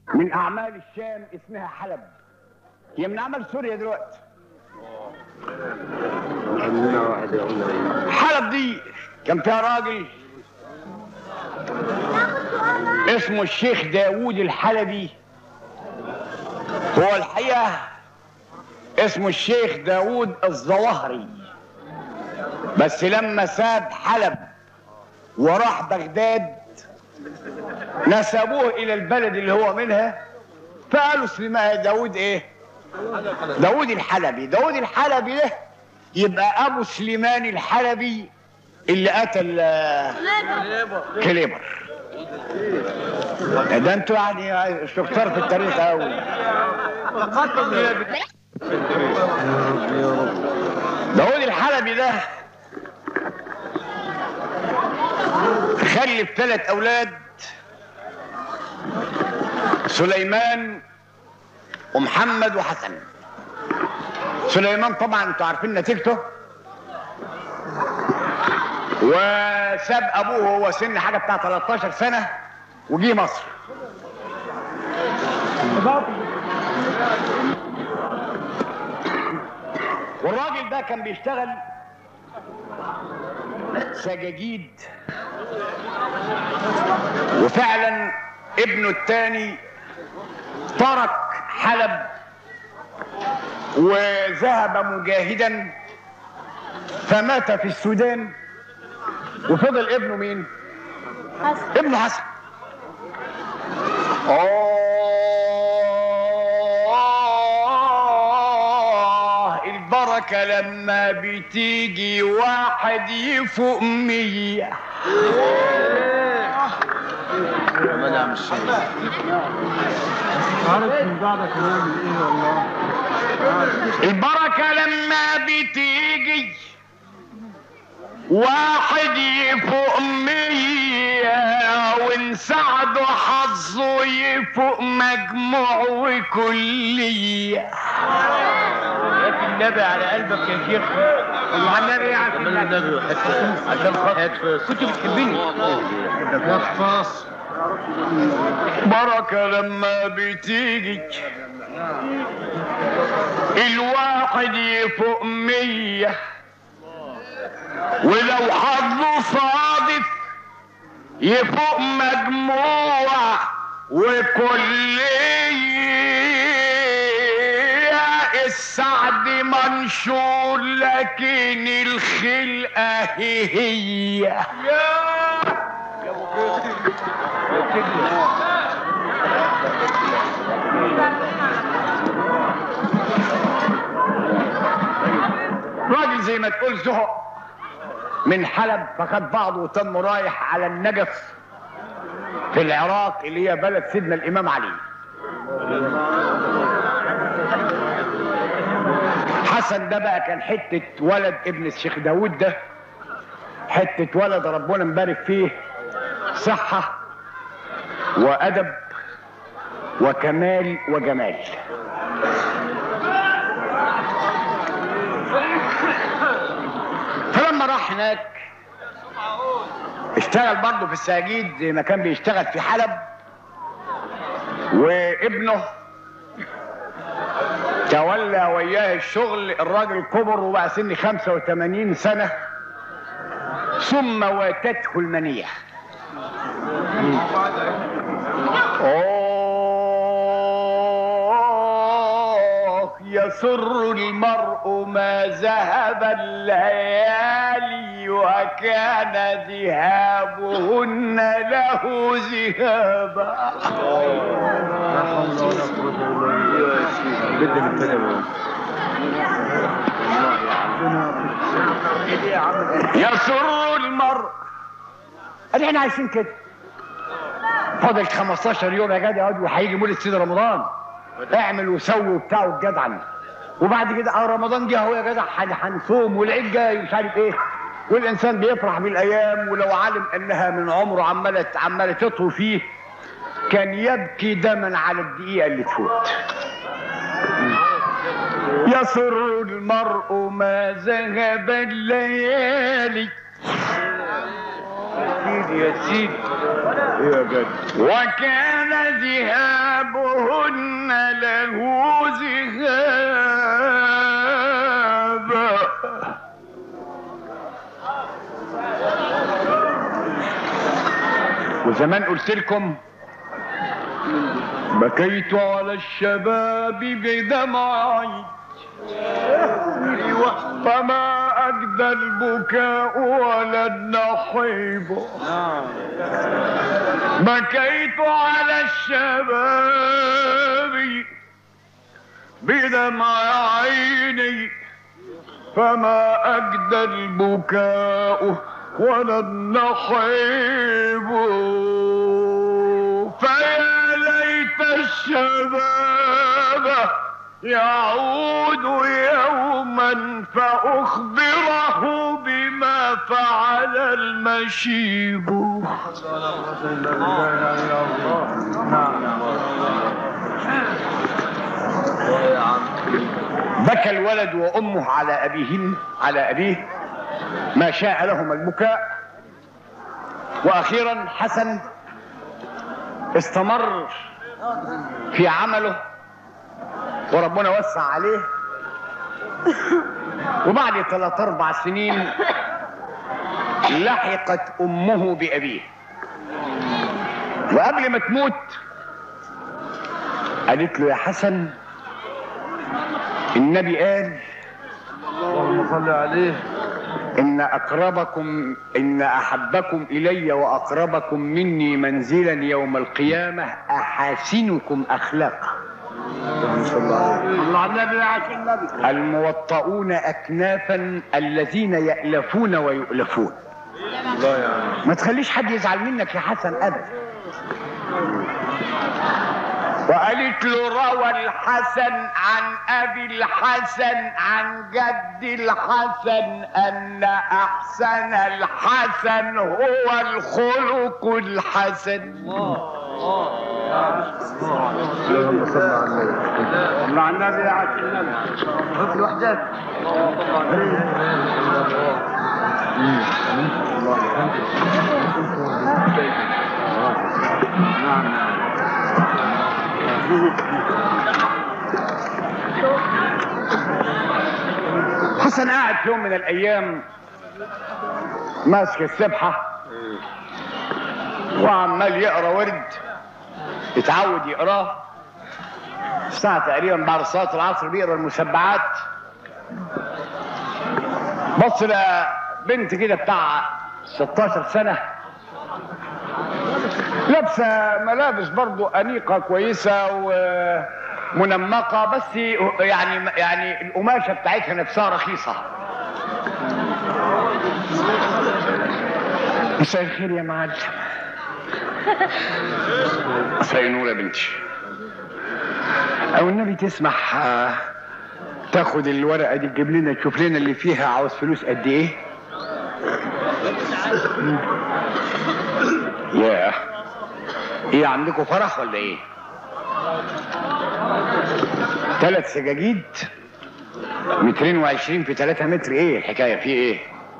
من اعمال الشام اسمها حلب هي من اعمال سوريا دلوقتي حلب دي كان فيها راجل اسمه الشيخ داوود الحلبي هو الحقيقة اسمه الشيخ داوود الظواهري بس لما ساب حلب وراح بغداد نسبوه الى البلد اللي هو منها فقالوا سليمان داوود ايه داوود الحلبي داوود الحلبي ده يبقى ابو سليمان الحلبي اللي قتل آه، كليبر ده انتوا يعني شطار في التاريخ قوي داوود الحلبي ده خلف ثلاث اولاد سليمان ومحمد وحسن سليمان طبعا انتوا عارفين نتيجته وساب ابوه وهو سن حاجه بتاع 13 سنه وجي مصر والراجل ده كان بيشتغل سجاجيد وفعلا ابنه الثاني ترك حلب وذهب مجاهدا فمات في السودان وفضل ابنه مين؟ حسن ابنه حسن آه البركة لما بتيجي واحد يفوق مية عارف من بعد كلام ايه والله البركة لما بتيجي واحد يفوق مية ونساعده حظه يفوق مجموع وكلية النبي على قلبك يا شيخ النبي يعني النبي حتى عشان خاطر كنت بتحبني يا خلاص بركة لما بتيجي الواحد يفوق مية ولو حظه صادف يفوق مجموع وكلية السعد منشور لكن الخلقة هي هي راجل زي ما تقول زهق من حلب فخد بعضه وتم رايح على النجف في العراق اللي هي بلد سيدنا الامام علي حسن ده بقى كان حته ولد ابن الشيخ داوود ده حته ولد ربنا مبارك فيه صحه وادب وكمال وجمال فلما راح هناك اشتغل برضه في الساجيد زي ما كان بيشتغل في حلب وابنه تولى وياه الشغل الراجل كبر وبقى سن 85 سنة ثم واتته المنية أوه يسر المرء ما ذهب الليالي وكان ذهابهن له ذهابا بدنا نتكلم يسر المرء ادي احنا عايشين كده فاضل 15 يوم يا جدع اقعد وهيجي مولد سيد رمضان اعمل وسوي وبتاع والجدع وبعد كده اه رمضان جه اهو يا جدع هن- هنصوم والعيد جاي ومش عارف ايه والانسان بيفرح بالايام ولو علم انها من عمره عماله عماله تطوي فيه كان يبكي دما على الدقيقه اللي تفوت يسر المرء ما ذهب الليالي سيدي يا سيدي وكان ذهاب حسابهن له ذهابا وزمان قلت لكم بكيت على الشباب بدمعي فما أجدى البكاء ولا النحيب بكيت على الشباب بدمع عيني فما أجدى البكاء ولا النحيب فيا ليت الشباب يعود يوما فأخبره بما فعل المشيب بكى الولد وامه على ابيهن على ابيه ما شاء لهما البكاء واخيرا حسن استمر في عمله وربنا وسع عليه وبعد ثلاث اربع سنين لحقت امه بابيه وقبل ما تموت قالت له يا حسن النبي قال اللهم صل عليه ان اقربكم ان احبكم الي واقربكم مني منزلا يوم القيامه احاسنكم اخلاقا الله على النبي عشان النبي الموطؤون اكنافا الذين يالفون ويؤلفون الله يعني ما تخليش حد يزعل منك يا حسن ابدا وقالت له روى الحسن عن ابي الحسن عن جد الحسن ان احسن الحسن هو الخلق الحسن اللهم صل على النبي الله على النبي عشان النبي شوف الوحدات نعم حسن قاعد في يوم من الايام ماسك السبحه وعمال يقرا ورد اتعود يقراه الساعة تقريبا بعد صلاة العصر بيقرا المسبعات بص لقى بنت كده بتاع 16 سنة لابسة ملابس برضو أنيقة كويسة ومنمقة بس يعني يعني القماشة بتاعتها نفسها رخيصة مساء الخير يا معلم مساء النور يا بنتي او النبي تسمح آه، تاخد الورقه دي تجيب لنا تشوف لنا اللي فيها عاوز فلوس قد ايه يا ايه عندكم فرح ولا ايه ثلاث سجاجيد مترين وعشرين في ثلاثة متر ايه الحكاية في ايه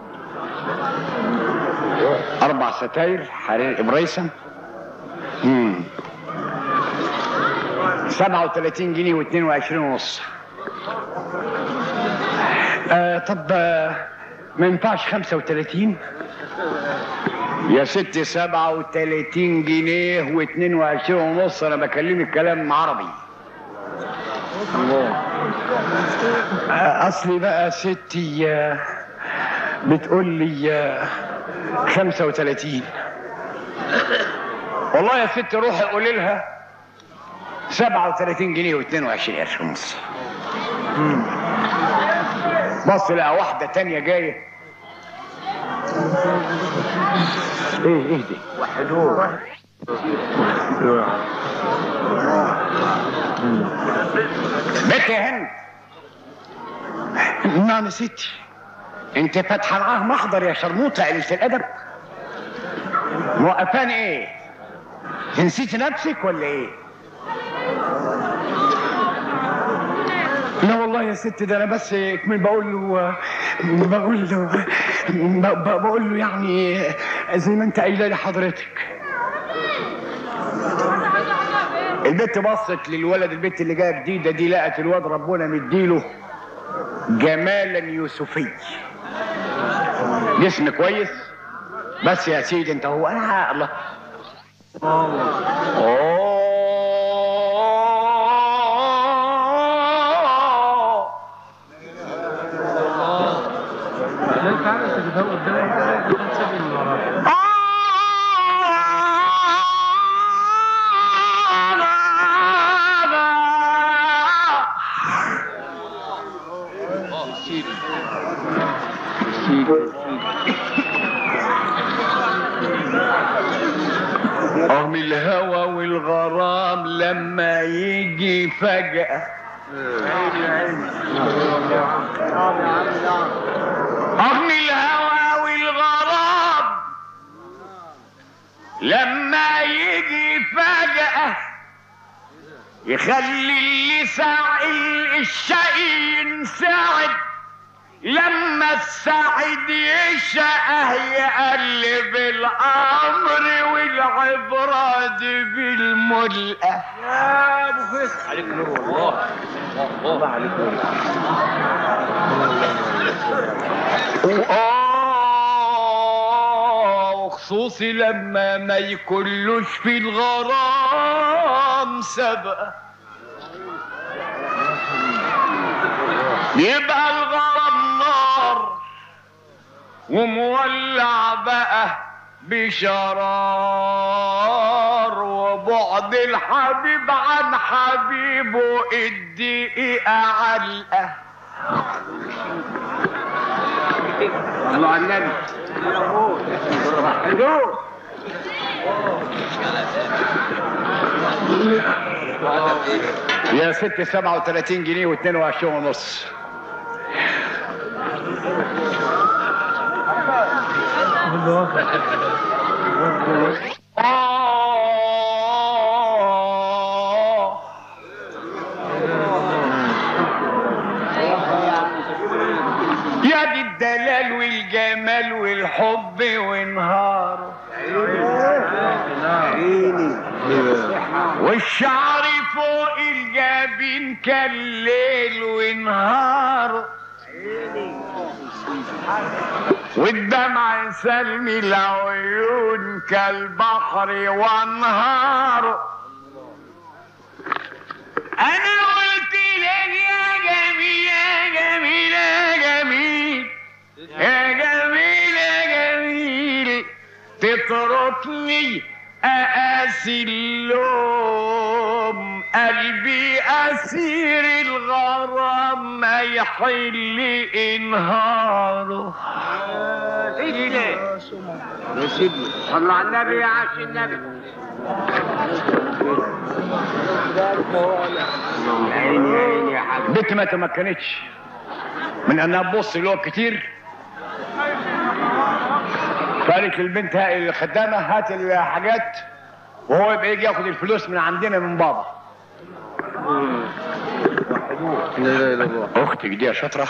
اربع ستاير حرير ابريسم امم 37 جنيه و22 ونص آه طب آه ما ينفعش 35 يا ستي 37 جنيه و22 ونص انا بكلمك كلام عربي آه اصلي بقى ستي آه بتقول لي آه 35 والله يا ستي روحي قولي لها 37 جنيه و22 قرش ونص بص لقى واحدة تانية جاية ايه ايه دي وحدوه بك يا هند نعم يا ستي انت فاتحه معاه محضر يا شرموطه قليله الادب موقفاني ايه نسيتي نفسك ولا ايه لا والله يا ست ده انا بس كمان بقول له بقول له ب- ب- بقول له يعني زي ما انت قايله لحضرتك البت بصت للولد البت اللي جايه جديده دي لقت الواد ربنا مديله جمالا يوسفي جسم كويس بس يا سيدي انت هو انا الله أوه. انت عارف تجيبها قدامك كده تسيب من وراك رغم الهوى والغرام لما يجي فجأة رغم الهوى والغرام لما يجي فجأة يخلي اللي ساعي الشقي ينسعد لما السعيد يشقه يقلب الامر والعبرة دي بالملقى يا ابو فيصل عليك نور والله الله عليك نور وآه وخصوصي لما ما يكلوش في الغرام سبقة يبقى الغرام نار ومولع بقى بشرار وبعد الحبيب عن حبيبه الدقيقة علقة الله على النبي حلو يا ست 37 جنيه و22 ونص آه يا دي الدلال والجمال والحب ونهار والشعر فوق الجبين كالليل ونهار والدمع سلمي العيون كالبحر وانهار انا قلت لك يا جميل يا جميل يا جميل يا جميل يا جميل تتركني اقاسي اللوم قلبي اسير الغرام ما يحل انهاره يا سيدي صلى على النبي يا عاش النبي يا عيني يا عيني يا حاج بنت ما تمكنتش من انها تبص له كتير فقالت للبنت هاي الخدامه هات الحاجات وهو يبقى يجي ياخد الفلوس من عندنا من بابا لا اله الا الله اختك دي يا شاطره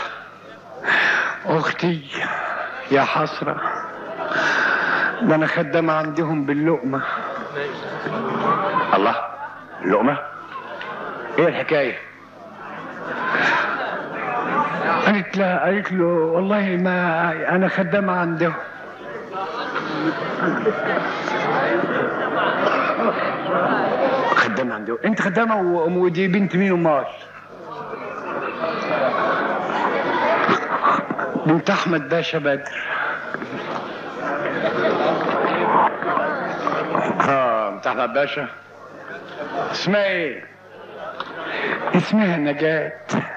اختي يا حسره ده انا خدامه عندهم باللقمه الله اللقمه ايه الحكايه قالت لا قالت له والله ما انا خدامه عندهم خدامه عندهم انت خدامه و- ودي بنت مين امال بنت احمد باشا بدر اه بنت احمد باشا اسمها ايه اسمها نجاة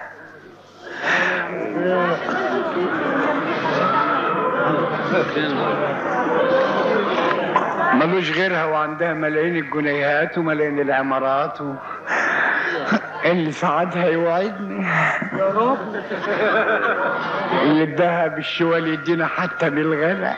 ملوش غيرها وعندها ملايين الجنيهات وملايين العمارات و... اللي سعدها يوعدني يا رب اللي اداها بالشوال يدينا حتى بالغلا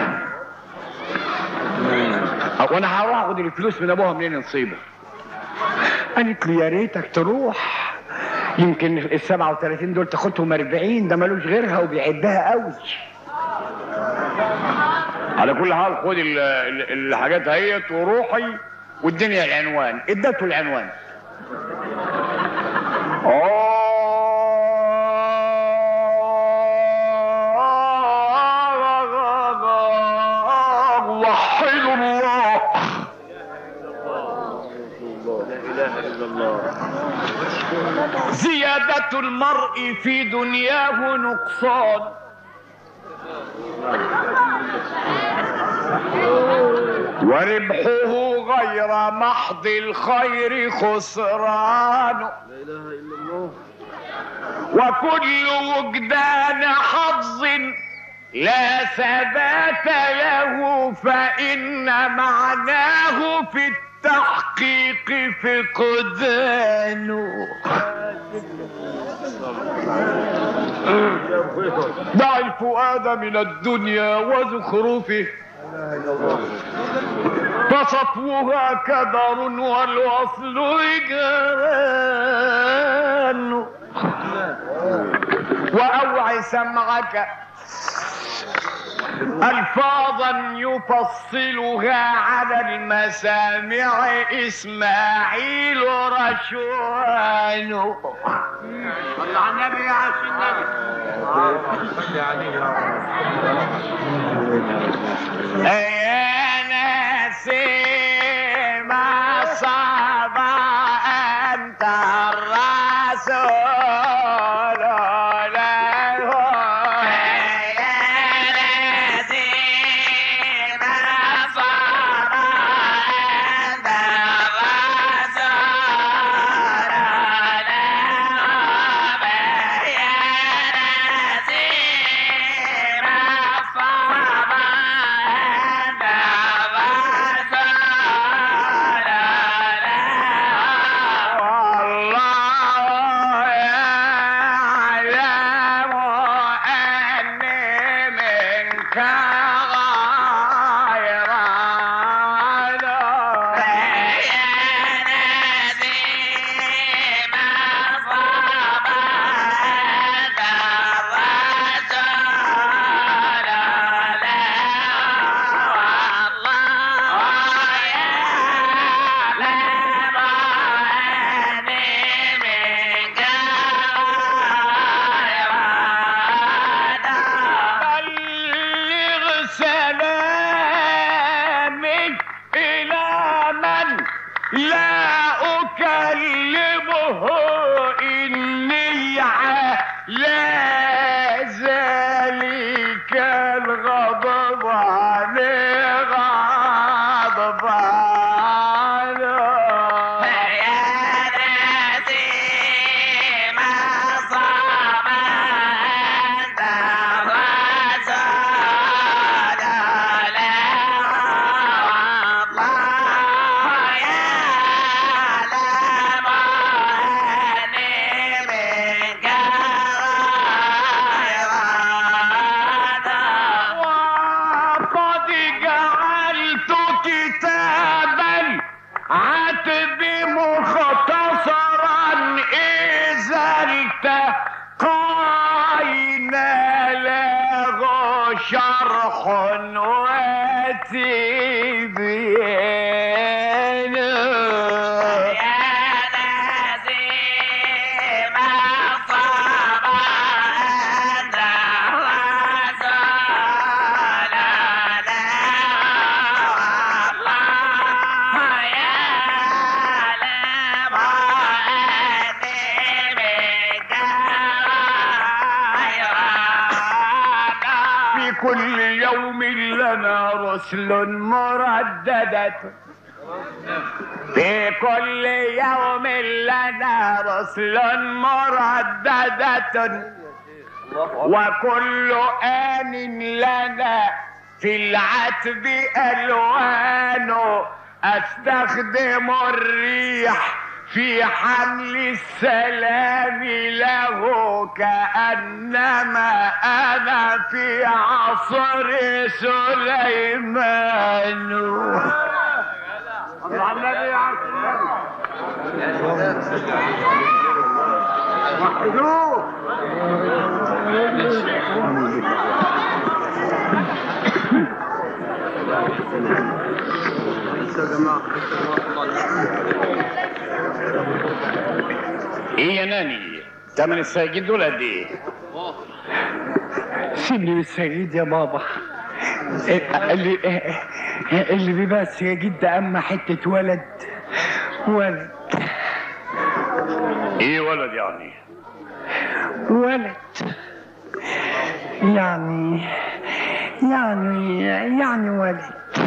وانا هروح اخد الفلوس من ابوها منين نصيبه قالت له يا ريتك تروح يمكن ال 37 دول تاخدهم 40 ده ملوش غيرها وبيحبها قوي على كل حال خد ال- ال- الحاجات اهيت وروحي والدنيا العنوان ادته العنوان وحدوا الله لا اله الا الله زيادة المرء في دنياه نقصان وربحه غير محض الخير خسران لا اله الا الله وكل وجدان حظ لا ثبات له فإن معناه في التحقيق فقدان ضع الفؤاد من الدنيا وزخرفه فصفوها كدر والوصل رجال وأوعي سمعك ألفاظا يفصلها على المسامع إسماعيل رشوان صلى على النبي يا عاش النبي يا نسيم صبا أنت الرسول له يا نسيم صبا أنت الرسول له يا نسيم صبا أنت الرسول والله يعلم أني منك غيران يا نسيم صبا أنت الرسول له والله يعلم أني منك غيران بلغ سلامي إلى من لا أكلمه إني على ذلك الغضب عليه غضبان يا نسيم صبا أنت الرسول له والله يعلم أني منك غيران وقد جعلت كتابا عتب مختصرا إذا التقينا له شرح وتبيان يا نسيم صبا أنت الرسول له والله يعلم أني منك غيران في كل يوم لنا رسل مرددة في كل يوم لنا رسل مرددة وكل آن لنا في العتب ألوان أستخدم الريح في حمل السلام له كأنما أنا في عصر سليمان صلى على النبي يا عاش النبي وحدوه يا جماعه ايه يا ناني تمن الساجد دول قد ايه سيبني بالسجيد يا بابا اللي اللي بيبقى السجيد ده اما حته ولد ولد ايه ولد يعني ولد يعني يعني يعني ولد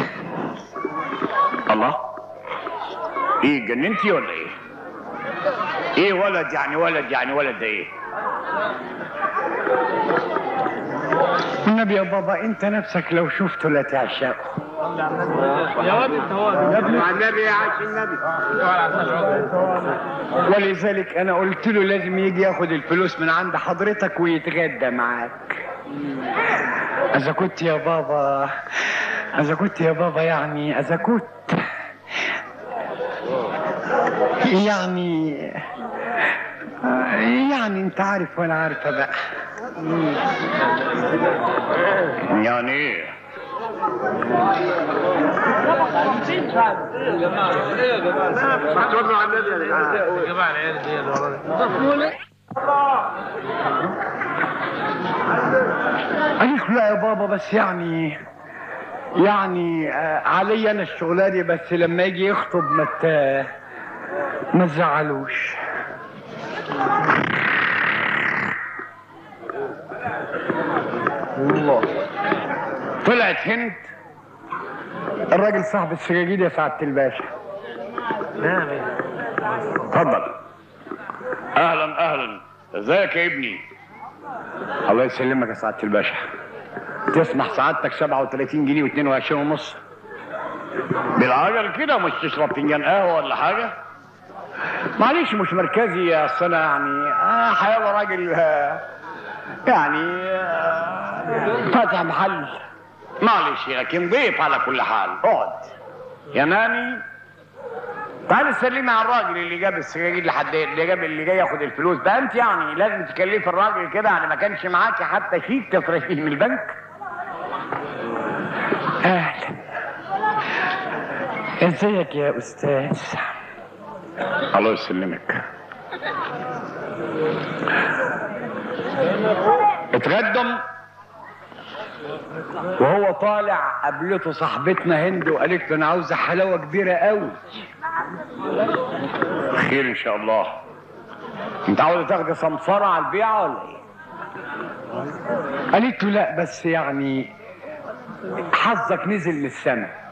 الله ايه جننتي ولا ايه ايه ولد يعني ولد يعني ولد ده ايه النبي يا بابا انت نفسك لو شفته لا تعشقه مع النبي يا عاش النبي ولذلك انا قلت له لازم يجي ياخد الفلوس من عند حضرتك ويتغدى معاك اذا كنت يا بابا اذا كنت يا بابا يعني اذا كنت يعني يعني انت عارف وانا عارفه بقى يعني ايه ما تصلوا على النبي يا جماعه قالت لا يا بابا بس يعني يعني آه، علي انا الشغلانه بس لما يجي يخطب ما ت- ما تزعلوش طلعت هند الراجل صاحب السجاجيد يا سعاده الباشا اتفضل اهلا اهلا ازيك يا ابني الله يسلمك يا سعاده الباشا تسمح سعادتك 37 جنيه و22 ونص بالعجل كده مش تشرب فنجان قهوه ولا حاجه معلش مش مركزي يا أصل انا يعني آه حيوان راجل آه، يعني آه، فاتح محل معلش لكن ضيف على كل حال اقعد يا ناني تعالي سلمي على الراجل اللي جاب السجاجيد لحد اللي جاب اللي جاي ياخد الفلوس ده انت يعني لازم تكلفي الراجل كده يعني ما كانش معاكي حتى شيك تصرفيه من البنك اهلا ازيك يا استاذ الله يسلمك اتقدم وهو طالع قابلته صاحبتنا هند وقالت له انا عاوزه حلاوه كبيره قوي خير ان شاء الله انت عاوز تاخدي صنفره على البيعه ولا ايه قالت له لا بس يعني حظك نزل من السماء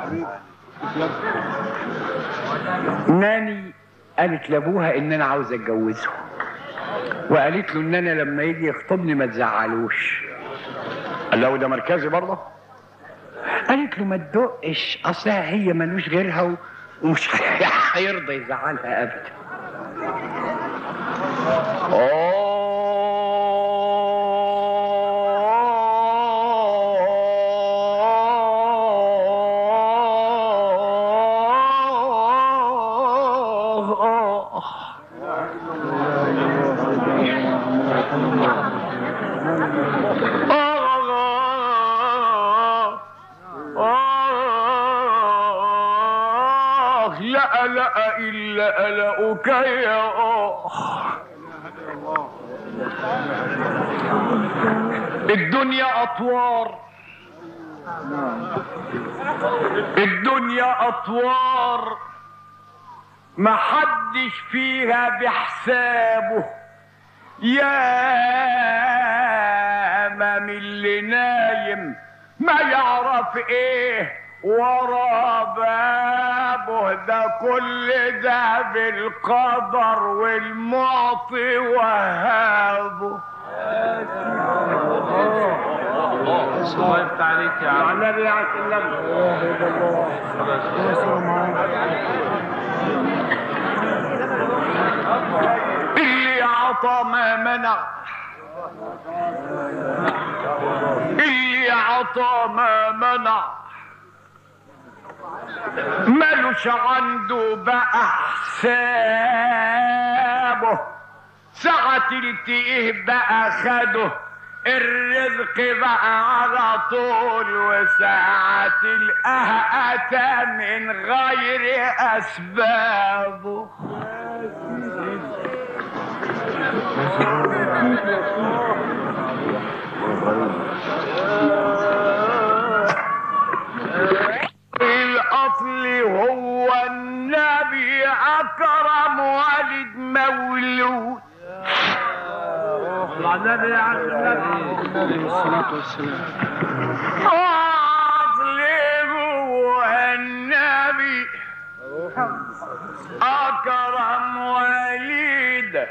ناني قالت لابوها ان انا عاوز اتجوزه وقالت له ان انا لما يجي يخطبني ما تزعلوش قال له ده مركزي برضه قالت له ما تدقش اصلها هي ملوش غيرها و- ومش هيرضى يزعلها ابدا آه لا لا إلا ألاؤك يا آه الدنيا أطوار الدنيا أطوار ما حدش فيها بحسابه يا من اللي نايم ما يعرف ايه ورا بابه ده كل ده بالقدر والمعطي وهابه الله يفتح عليك يا عم النبي يا عاش النبي اللي عطى ما منع اللي عطى ما منع ملوش عنده بقى حسابه ساعة تلتقيه بقى خده الرزق بقى على طول وساعة القهقة من غير أسبابه الأصل هو النبي أكرم والد مولود النبي عليه الصلاة والسلام أصل هو النبي أكرم وليد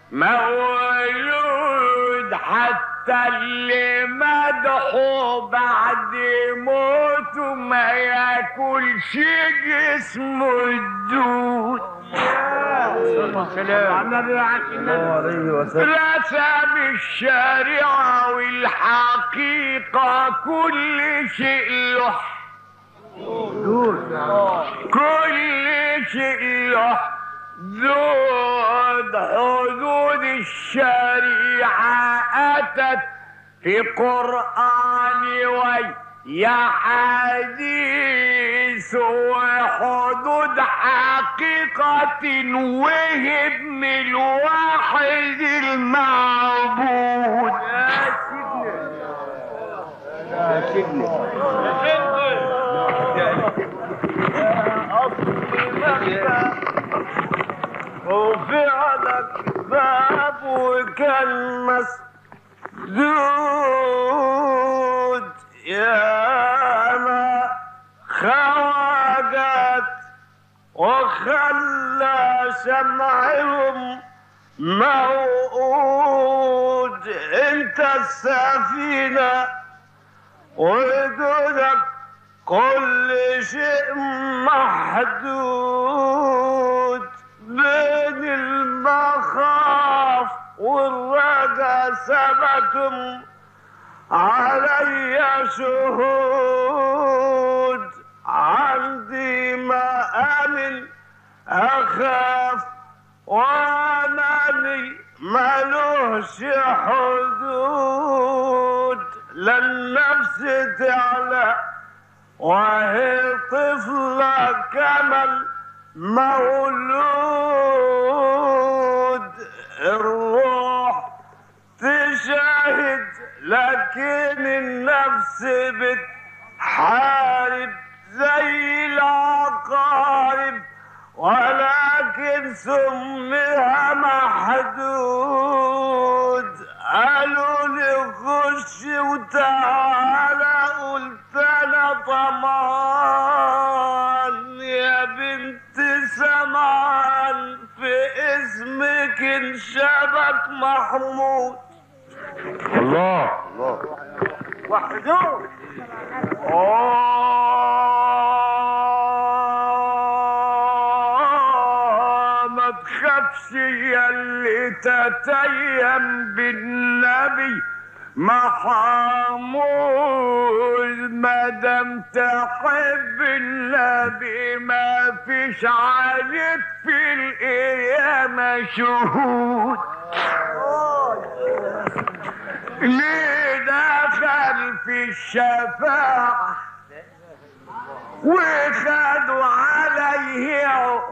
مولود حتى اللي مدحه بعد موته ما ياكلش جسمه الدود النبي عليه وسلم رسم الشريعة والحقيقة كل شيء له كل شيء له ذود حدود الشريعة أتت في قرآن وي يا حديث وحدود حقيقة وهب من الواحد المعبود وفعلك باب وكان مسدود يا ما خواجت وخلى شمعهم موعود انت السفينة وجودك كل شيء محدود بين المخاف والرجا ثبتم علي شهود عندي مآمن أخاف وأماني ملوش حدود لا النفس تعلى وهي طفلة كمل مولود الروح تشاهد لكن النفس بتحارب زي العقارب ولكن سمها محدود قالوا لي خش وتعالى قلت انا طمان يا بنت سمعان في اسمك انشبك محمود الله وحدود آه ما تخافش يا اللي تتيم بالنبي محمود ما دام تحب النبي ما فيش عليك في القيامة شهود ليه دخل في الشفاعة وخدوا عليه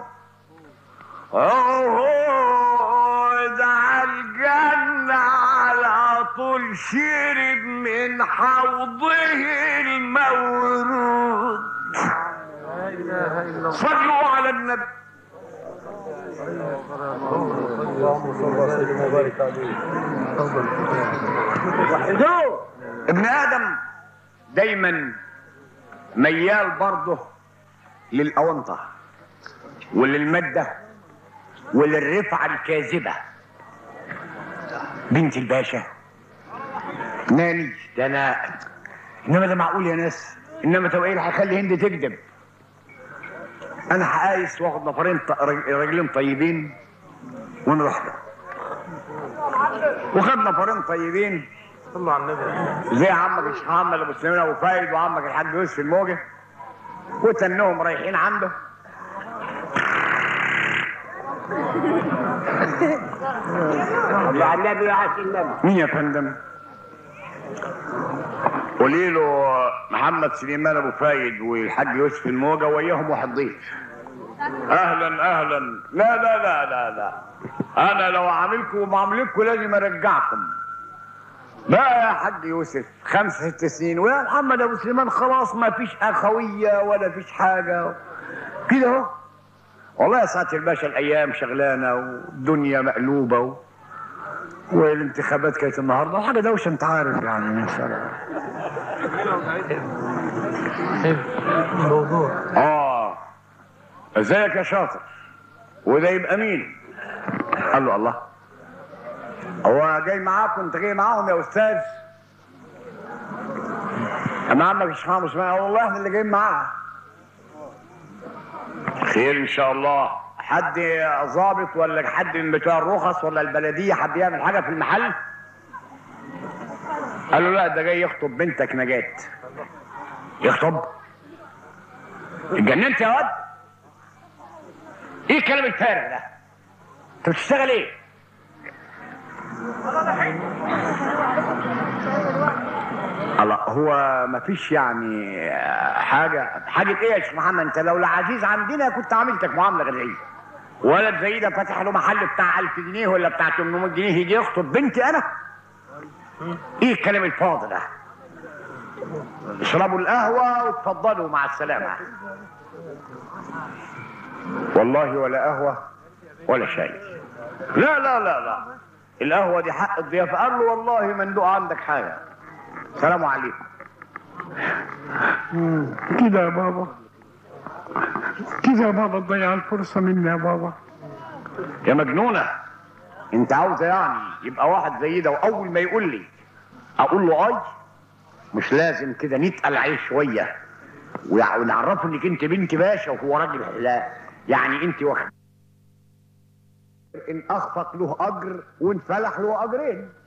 عهود على الجنة على طول شرب من حوضه المورود صلوا على النبي وحدوه ابن ادم دايما ميال برضه للاونطه وللماده وللرفعه الكاذبه بنت الباشا ناني ده انا انما ده معقول يا ناس انما توقيل هيخلي هند تكذب انا هقايس واخد نفرين ط- رج- راجلين طيبين ونروح له وخد نفرين طيبين صلوا على النبي زي عمك الشيخ محمد ابو سليمان ابو فايد وعمك الحاج يوسف الموجه وتنهم رايحين عنده صلوا على النبي يا عاشق النبي مين يا فندم؟ قولي له محمد سليمان ابو فايد والحاج يوسف الموجه وياهم واحد ضيف اهلا اهلا لا لا لا لا لا انا لو عاملكم ومعاملكم لازم ارجعكم بقى يا حاج يوسف خمس ست سنين ويا محمد ابو سليمان خلاص ما فيش اخويه ولا فيش حاجه كده اهو والله يا سعاده الباشا الايام شغلانه والدنيا مقلوبه و... والانتخابات كانت النهارده حاجه دوشه انت عارف يعني مثلا اه ازيك يا شاطر وده يبقى مين قال له الله هو جاي معاكم انت جاي معاهم يا استاذ اما عمك الشيخ محمد اسماعيل والله احنا اللي جايين معاه خير ان شاء الله حد ظابط ولا حد من بتوع الرخص ولا البلديه حد يعمل حاجه في المحل قال له لا ده جاي يخطب بنتك نجاة يخطب اتجننت يا واد ايه الكلام الفارغ ده انت بتشتغل ايه الله هو ما فيش يعني حاجه حاجه ايه يا شيخ محمد انت لو العزيز عندنا كنت عملتك معامله غير دي ولد زي ده فاتح له محل بتاع 1000 جنيه ولا بتاع 800 جنيه يجي يخطب بنتي انا ايه الكلام الفاضي ده اشربوا القهوه وتفضلوا مع السلامه والله ولا قهوه ولا شاي لا لا لا لا القهوه دي حق الضيافه قال له والله مندوق عندك حاجه سلام عليكم كده يا بابا كده يا بابا تضيع الفرصة مني يا بابا يا مجنونه انت عاوزه يعني يبقى واحد زي ده واول ما يقول لي اقول له اي مش لازم كده نتقل عليه شويه ويع- ونعرفه انك انت بنت باشا وهو راجل حلاق يعني انت واخد ان اخفق له اجر وان فلح له اجرين